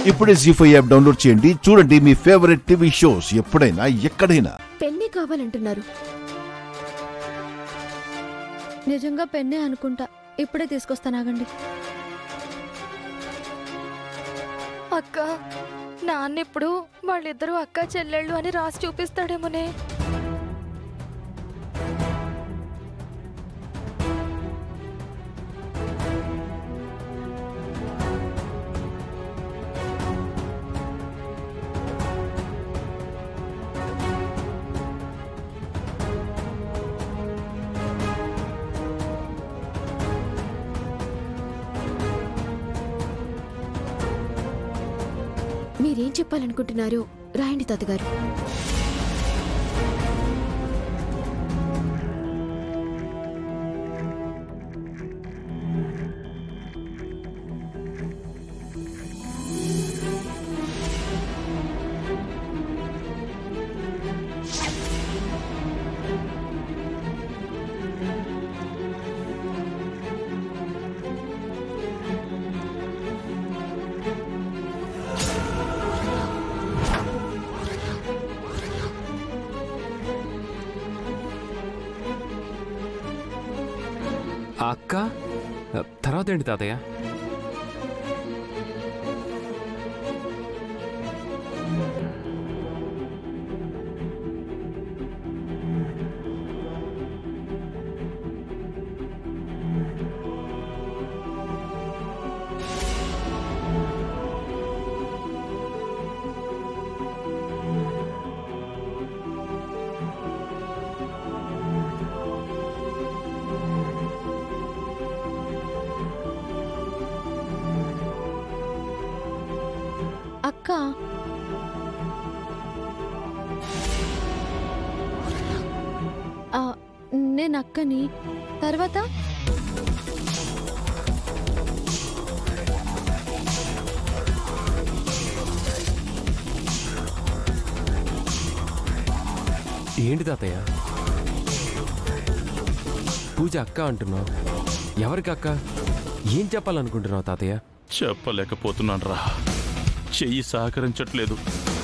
ఇప్పుడే G five app download చేయండి చూడండి మీ ఫేవరెట్ టీవీ షోస్ ఎప్పుడైనా ఎక్కడైనా పెన్నే కావాలంటున్నారు నిజంగా పెన్నే అనుకుంటా ఇప్పుడే తీసుకొస్తానాగండి అక్క నాన్నెప్పుడు వాళ్ళిద్దరూ అక్క చెల్లెళ్ళు అని రాసి చూపిస్తాడేమోనే మీరేం చెప్పాలనుకుంటున్నారు రాయండి తాతగారు ఆ అక్క తర్వాత ఏంటి తాతయ్య అక్క ఆ, నేను అక్కని తర్వాత ఏంటి తాతయ్య పూజ అక్క అంటున్నావు ఎవరికి అక్క ఏం చెప్పాలనుకుంటున్నావు తాతయ్య చెప్పలేకపోతున్నాను రా చెయ్యి సహకరించట్లేదు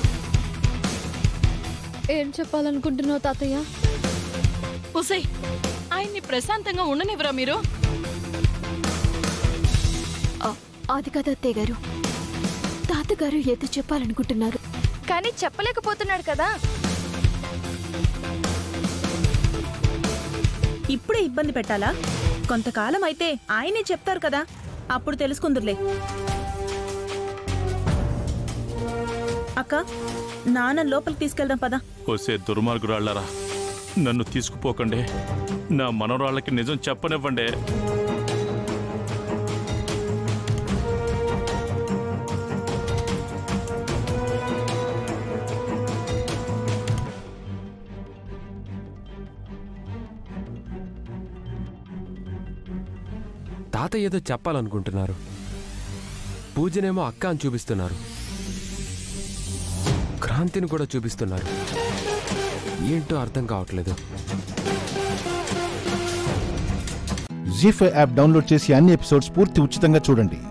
ఏం చెప్పాలనుకుంటున్నావు తాతయ్య ఉసై ఆయన్ని ప్రశాంతంగా ఉండనివ్వరా మీరు ఆ, అది కదా అత్తయ్య గారు తాతగారు ఏదో చెప్పాలనుకుంటున్నారు కానీ చెప్పలేకపోతున్నాడు కదా ఇప్పుడే ఇబ్బంది పెట్టాలా కొంతకాలం అయితే ఆయనే చెప్తారు కదా అప్పుడు తెలుసుకుందురులే అక్క నాన్న లోపలికి తీసుకెళ్దాం పదా వసే దుర్మార్గురాళ్ళరా నన్ను తీసుకుపోకండి నా మనవరాళ్ళకి నిజం చెప్పనివ్వండి తాత ఏదో చెప్పాలనుకుంటున్నారు పూజనేమో అక్క అని చూపిస్తున్నారు క్రాంతిని కూడా చూపిస్తున్నారు ఏంటో అర్థం కావట్లేదు జీ ఫైవ్ యాప్ డౌన్లోడ్ చేసి అన్ని ఎపిసోడ్స్ పూర్తి ఉచితంగా చూడండి